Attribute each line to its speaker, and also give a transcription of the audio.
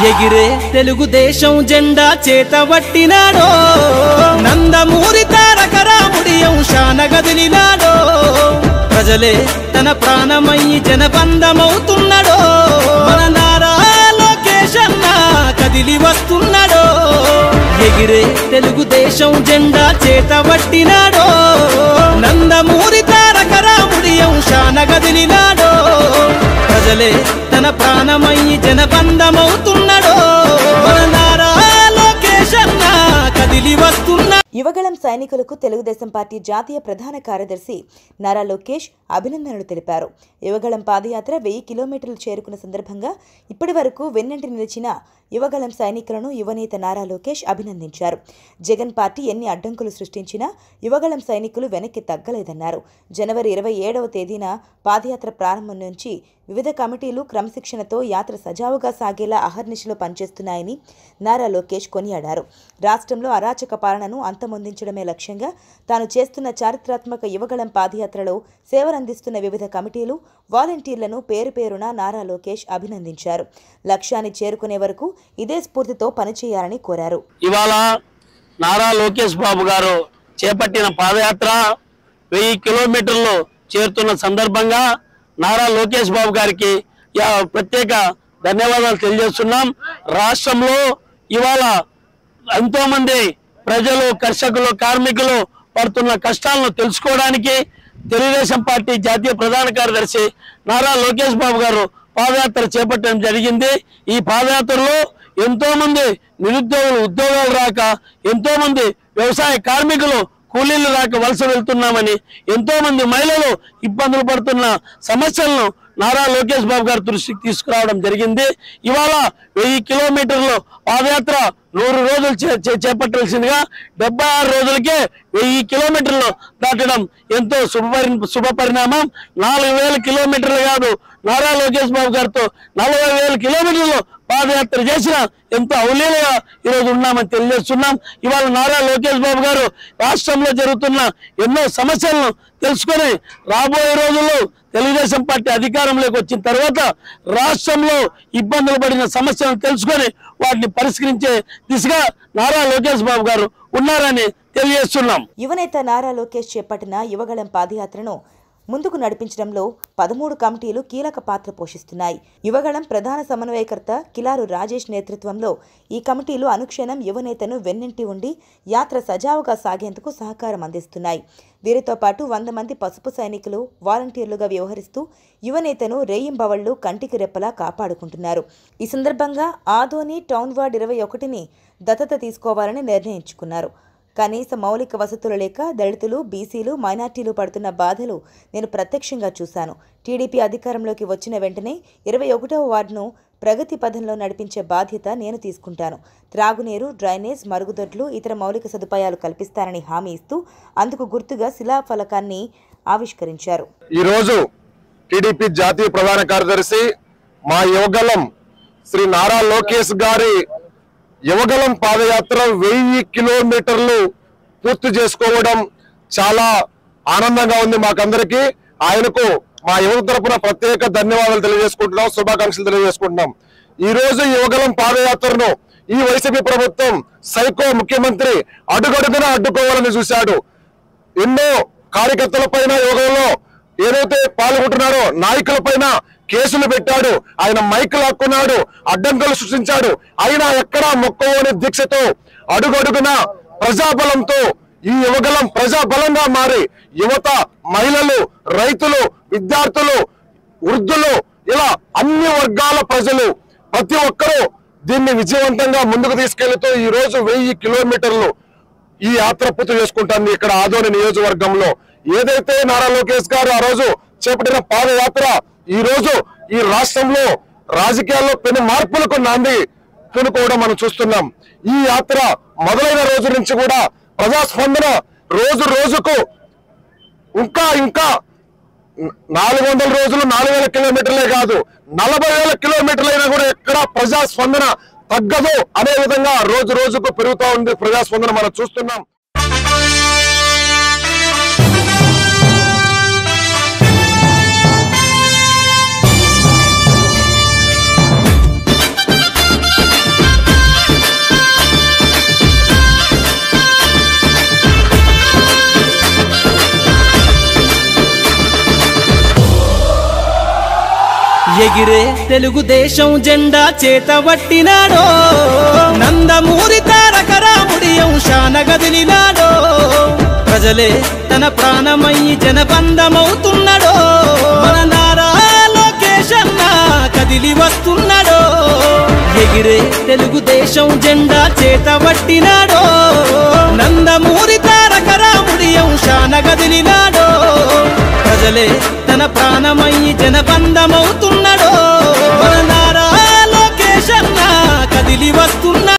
Speaker 1: ఎగిరే తెలుగుదేశం జెండా చేతబట్టినాడో నందమూరి తారక రాముడి అంశాన గదిలినాడో ప్రజలే తన ప్రాణమయ్యి జనబంధమవుతున్నాడో మన నారా లోకేష్ అన్న కదిలి వస్తున్నాడో ఎగిరే తెలుగుదేశం జెండా చేతబట్టినాడో నందమూరి తారక రాముడి అంశాన గదిలినాడో ప్రజలే తన ప్రాణమయ్యి జనబంధమవుతున్నాడో మన నారా లోకేష్ అన్న కదిలి వస్తున్నా
Speaker 2: యువగళం సైనికులకు తెలుగుదేశం పార్టీ జాతీయ ప్రధాన కార్యదర్శి నారా లోకేష్ అభినందనలు తెలిపారు యువగళం పాదయాత్ర వెయ్యి కిలోమీటర్లు చేరుకున్న సందర్భంగా ఇప్పటి వరకు వెన్నంటి నిలిచిన యువగళం సైనికులను యువనేత నారా లోకేష్ అభినందించారు జగన్ పార్టీ ఎన్ని అడ్డంకులు సృష్టించినా యువగళం సైనికులు వెనక్కి తగ్గలేదన్నారు జనవరి ఇరవై ఏడవ తేదీన పాదయాత్ర ప్రారంభం నుంచి వివిధ కమిటీలు క్రమశిక్షణతో యాత్ర సజావుగా సాగేలా అహర్నిశలో పనిచేస్తున్నాయని నారా లోకేష్ కొనియాడారు రాష్ట్రంలో అరాచక పాలనను అంతమొందించడమే లక్ష్యంగా తాను చేస్తున్న చారిత్రాత్మక యువగళం పాదయాత్రలో సేవలందిస్తున్న వివిధ కమిటీలు వాలంటీర్లను పేరు పేరున నారా లోకేష్ అభినందించారు లక్ష్యాన్ని చేరుకునే వరకు ఇదే స్ఫూర్తితో పనిచేయాలని కోరారు
Speaker 3: ఇవాళ నారా లోకేష్ బాబు గారు చేపట్టిన పాదయాత్ర వెయ్యి కిలోమీటర్లు చేరుతున్న సందర్భంగా నారా లోకేష్ బాబు గారికి యా- ప్రత్యేక ధన్యవాదాలు తెలియజేస్తున్నాం రాష్ట్రంలో ఇవాళ ఎంతో మంది ప్రజలు కర్షకులు కార్మికులు పడుతున్న కష్టాలను తెలుసుకోవడానికి తెలుగుదేశం పార్టీ జాతీయ ప్రధాన కార్యదర్శి నారా లోకేష్ బాబు గారు పాదయాత్ర చేపట్టడం జరిగింది ఈ పాదయాత్రలో ఎంతో మంది నిరుద్యోగులు ఉద్యోగాలు రాక ఎంతో మంది వ్యవసాయ కార్మికులు కూలీలు రాక వలస వెళ్తున్నామని ఎంతో మంది మహిళలు ఇబ్బందులు పడుతున్న సమస్యలను నారా లోకేష్ బాబు గారి దృష్టికి తీసుకురావడం జరిగింది ఇవాళ వెయ్యి కిలోమీటర్లు పాదయాత్ర నూరు రోజులు చే- చే- చేపట్టాల్సిందిగా డెబ్బై ఆరు రోజులకే వెయ్యి కిలోమీటర్లు దాటడం ఎంతో శుభపరి శుభ పరిణామం నాలుగు వేల కిలోమీటర్లు కాదు నారా లోకేష్ బాబు గారితో నలభై వేల కిలోమీటర్లు పాదయాత్ర చేసిన ఎంతో అవలీలగా ఈరోజు ఉన్నామని తెలియజేస్తున్నాం ఇవాళ నారా లోకేష్ బాబు గారు రాష్ట్రంలో జరుగుతున్న ఎన్నో సమస్యలను తెలుసుకొని రాబోయే రోజుల్లో తెలుగుదేశం పార్టీ అధికారంలోకి వచ్చిన తర్వాత రాష్ట్రంలో ఇబ్బందులు పడిన సమస్యలను తెలుసుకొని వాటిని పరిష్కరించే దిశగా నారా లోకేష్ బాబు గారు ఉన్నారని తెలియజేస్తున్నాం
Speaker 2: యువనేత నారా లోకేష్ చేపట్టిన యువగళం పాదయాత్రను ముందుకు నడిపించడంలో పదమూడు కమిటీలు కీలక పాత్ర పోషిస్తున్నాయి యువగళం ప్రధాన సమన్వయకర్త కిలారు రాజేష్ నేతృత్వంలో ఈ కమిటీలు అనుక్షణం యువనేతను వెన్నింటి ఉండి యాత్ర సజావుగా సాగేందుకు సహకారం అందిస్తున్నాయి వీరితో పాటు వంద మంది పసుపు సైనికులు వాలంటీర్లుగా వ్యవహరిస్తూ యువనేతను రేయింబవళ్లు కంటికి రెప్పలా కాపాడుకుంటున్నారు ఈ సందర్భంగా ఆదోని టౌన్ వార్డ్ ఇరవై ఒకటిని దత్తత తీసుకోవాలని నిర్ణయించుకున్నారు కనీస మౌలిక వసతులు లేక దళితులు బీసీలు మైనార్టీలు పడుతున్న బాధలు నేను ప్రత్యక్షంగా చూశాను టీడీపీ అధికారంలోకి వచ్చిన వెంటనే ఇరవై ఒకటవ వార్డును ప్రగతి పథంలో నడిపించే బాధ్యత నేను తీసుకుంటాను త్రాగునీరు డ్రైనేజ్ మరుగుదొడ్లు ఇతర మౌలిక సదుపాయాలు కల్పిస్తానని హామీ ఇస్తూ అందుకు గుర్తుగా శిలాఫలకాన్ని ఆవిష్కరించారు
Speaker 4: ఈరోజు టీడీపీ జాతీయ ప్రధాన కార్యదర్శి మా యువగలం శ్రీ నారా లోకేష్ గారి యువగలం పాదయాత్ర వెయ్యి కిలోమీటర్లు పూర్తి చేసుకోవడం చాలా ఆనందంగా ఉంది మాకందరికి ఆయనకు మా యువత తరపున ప్రత్యేక ధన్యవాదాలు తెలియజేసుకుంటున్నాం శుభాకాంక్షలు తెలియజేసుకుంటున్నాం ఈ రోజు యువగలం పాదయాత్రను ఈ వైసీపీ ప్రభుత్వం సైకో ముఖ్యమంత్రి అడుగడుగున అడ్డుకోవాలని చూశాడు ఎన్నో కార్యకర్తల పైన యోగంలో ఏదైతే పాల్గొంటున్నారో నాయకుల పైన కేసులు పెట్టాడు ఆయన మైక్ లాక్కున్నాడు అడ్డంకులు సృష్టించాడు అయినా ఎక్కడా మొక్కవని దీక్షతో అడుగడుగున ప్రజాబలంతో ఈ యువగలం ప్రజాబలంగా మారి యువత మహిళలు రైతులు విద్యార్థులు వృద్ధులు ఇలా అన్ని వర్గాల ప్రజలు ప్రతి ఒక్కరూ దీన్ని విజయవంతంగా ముందుకు తీసుకెళ్తూ ఈ రోజు వెయ్యి కిలోమీటర్లు ఈ యాత్ర పూర్తి చేసుకుంటాను ఇక్కడ ఆదోని నియోజకవర్గంలో ఏదైతే నారా లోకేష్ గారు ఆ రోజు చేపట్టిన పాదయాత్ర ఈ రోజు ఈ రాష్ట్రంలో రాజకీయాల్లో పెను మార్పులకు నాంది పూనుకోవడం మనం చూస్తున్నాం ఈ యాత్ర మొదలైన రోజు నుంచి కూడా ప్రజాస్పందన రోజు రోజుకు ఇంకా ఇంకా నాలుగు వందల రోజులు నాలుగు వేల కిలోమీటర్లే కాదు నలభై వేల కిలోమీటర్లైనా కూడా ఎక్కడ ప్రజాస్పందన తగ్గదు అనే విధంగా రోజు రోజుకు పెరుగుతూ ఉంది ప్రజాస్పందన మనం చూస్తున్నాం
Speaker 1: ఎగిరే తెలుగుదేశం జెండా చేతబట్టినాడో నందమూరి తారక రాముడి అంశాన గదిలినాడో ప్రజలే తన ప్రాణమయ్యి జనబంధమవుతున్నాడో మన నారా లోకేష్ అన్న కదిలి వస్తున్నాడో ఎగిరే తెలుగుదేశం జెండా చేతబట్టినాడో నందమూరి తారక రాముడి అంశాన గదిలినాడో ప్రజలే తన ప్రాణమయ్యి జనబంధమవుతున్నాడో